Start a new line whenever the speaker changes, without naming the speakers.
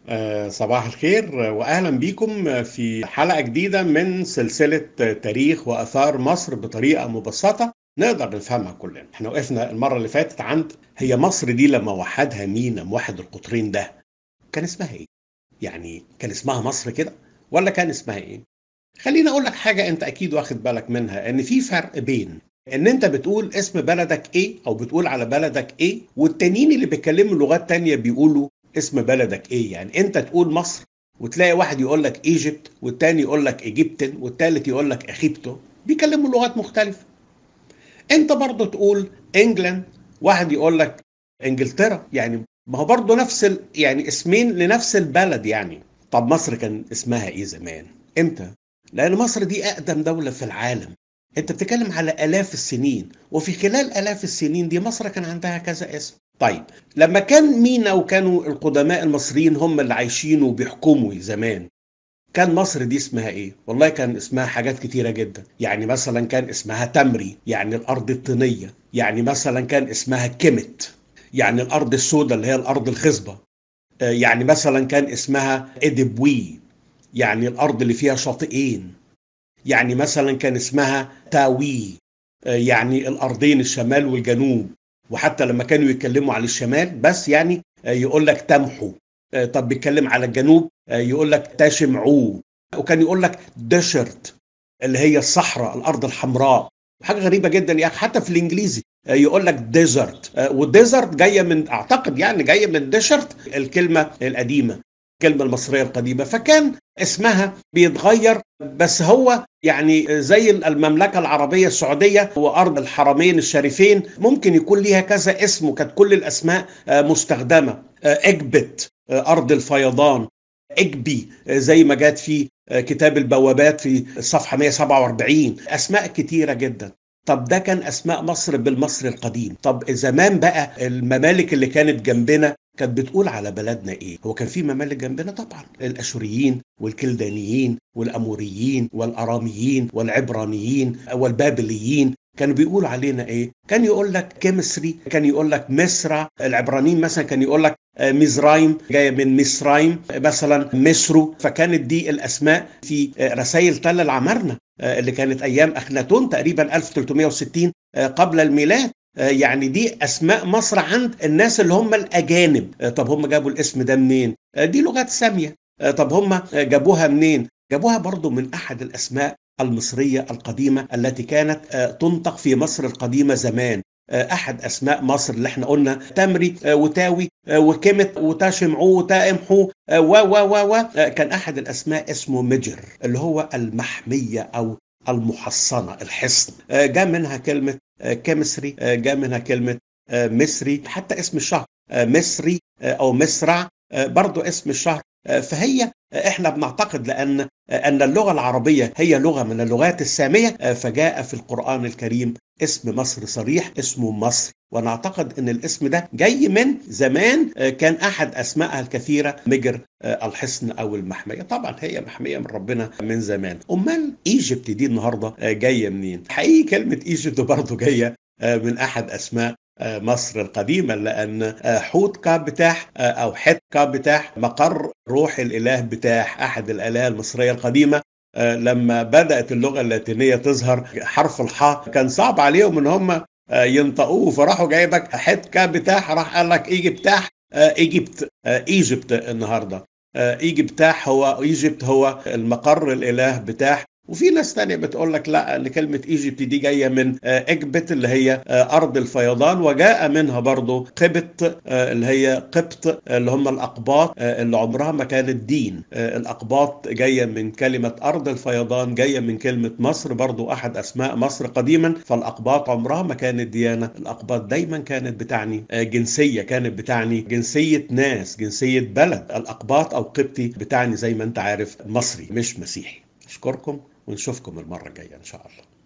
آه، صباح الخير واهلا بيكم في حلقه جديده من سلسله تاريخ واثار مصر بطريقه مبسطه نقدر نفهمها كلنا. احنا وقفنا المره اللي فاتت عند هي مصر دي لما وحدها مين موحد القطرين ده كان اسمها ايه؟ يعني كان اسمها مصر كده ولا كان اسمها ايه؟ خليني اقول لك حاجه انت اكيد واخد بالك منها ان في فرق بين ان انت بتقول اسم بلدك ايه او بتقول على بلدك ايه والتانيين اللي بيتكلموا لغات تانية بيقولوا اسم بلدك ايه يعني انت تقول مصر وتلاقي واحد يقول لك ايجيبت والتاني يقول لك ايجيبتن والتالت يقول لك اخيبتو بيكلموا لغات مختلفه انت برضه تقول انجلاند واحد يقول لك انجلترا يعني ما هو برضه نفس ال... يعني اسمين لنفس البلد يعني طب مصر كان اسمها ايه زمان امتى لان مصر دي اقدم دوله في العالم انت بتتكلم على الاف السنين وفي خلال الاف السنين دي مصر كان عندها كذا اسم طيب لما كان مينا وكانوا القدماء المصريين هم اللي عايشين وبيحكموا زمان كان مصر دي اسمها ايه؟ والله كان اسمها حاجات كتيرة جدا يعني مثلا كان اسمها تمري يعني الأرض الطينية يعني مثلا كان اسمها كيمت يعني الأرض السوداء اللي هي الأرض الخصبة يعني مثلا كان اسمها إدبوي يعني الأرض اللي فيها شاطئين يعني مثلا كان اسمها تاوي يعني الأرضين الشمال والجنوب وحتى لما كانوا يتكلموا على الشمال بس يعني يقول لك تمحو طب بيتكلم على الجنوب يقول لك تشمعو وكان يقول لك دشرت اللي هي الصحراء الارض الحمراء حاجه غريبه جدا يا اخي حتى في الانجليزي يقول لك ديزرت والديزرت جايه من اعتقد يعني جايه من ديشرت الكلمه القديمه الكلمه المصريه القديمه فكان اسمها بيتغير بس هو يعني زي المملكة العربية السعودية وأرض الحرمين الشريفين ممكن يكون ليها كذا اسم وكانت كل الأسماء مستخدمة إجبت أرض الفيضان إجبي زي ما جات في كتاب البوابات في الصفحة 147 أسماء كتيرة جدا طب ده كان أسماء مصر بالمصري القديم طب زمان بقى الممالك اللي كانت جنبنا كانت بتقول على بلدنا ايه؟ هو كان في ممالك جنبنا طبعا الاشوريين والكلدانيين والاموريين والاراميين والعبرانيين والبابليين كانوا بيقولوا علينا ايه؟ كان يقول لك كيمستري، كان يقول لك مصر، العبرانيين مثلا كان يقول لك مزرايم جايه من مصرايم مثلا مصرو فكانت دي الاسماء في رسائل تل العمارنه اللي كانت ايام اخناتون تقريبا 1360 قبل الميلاد يعني دي اسماء مصر عند الناس اللي هم الاجانب طب هم جابوا الاسم ده منين دي لغات ساميه طب هم جابوها منين جابوها برضو من احد الاسماء المصريه القديمه التي كانت تنطق في مصر القديمه زمان احد اسماء مصر اللي احنا قلنا تمري وتاوي وكمت وتشمعو وتامحو و و و و كان احد الاسماء اسمه مجر اللي هو المحميه او المحصنه الحصن جاء منها كلمه كيمستري جاء منها كلمه مصري حتى اسم الشهر مصري او مسرع برضو اسم الشهر فهي احنا بنعتقد لان ان اللغه العربيه هي لغه من اللغات الساميه فجاء في القران الكريم اسم مصر صريح اسمه مصر ونعتقد ان الاسم ده جاي من زمان كان احد اسمائها الكثيره مجر الحصن او المحميه طبعا هي محميه من ربنا من زمان امال ايجيبت دي النهارده جايه منين حقيقي كلمه ايجيبت برضه جايه من احد اسماء مصر القديمة لأن حوت كاب بتاح أو حت كاب بتاح مقر روح الإله بتاح أحد الآلهة المصرية القديمة لما بدأت اللغة اللاتينية تظهر حرف الحاء كان صعب عليهم إن هم ينطقوه فراحوا جايبك حت كاب بتاح راح قال لك إيجيبتاح إيجيبت إيجيبت النهاردة إيجيبتاح هو إيجيبت هو المقر الإله بتاح وفي ناس تانية بتقول لك لا ان كلمة ايجيبت دي جاية من اجبت اللي هي ارض الفيضان وجاء منها برضو قبط اللي هي قبط اللي هم الاقباط اللي عمرها ما كانت دين الاقباط جاية من كلمة ارض الفيضان جاية من كلمة مصر برضو احد اسماء مصر قديما فالاقباط عمرها ما كانت ديانة الاقباط دايما كانت بتعني جنسية كانت بتعني جنسية ناس جنسية بلد الاقباط او قبطي بتعني زي ما انت عارف مصري مش مسيحي اشكركم ونشوفكم المرة الجاية إن شاء الله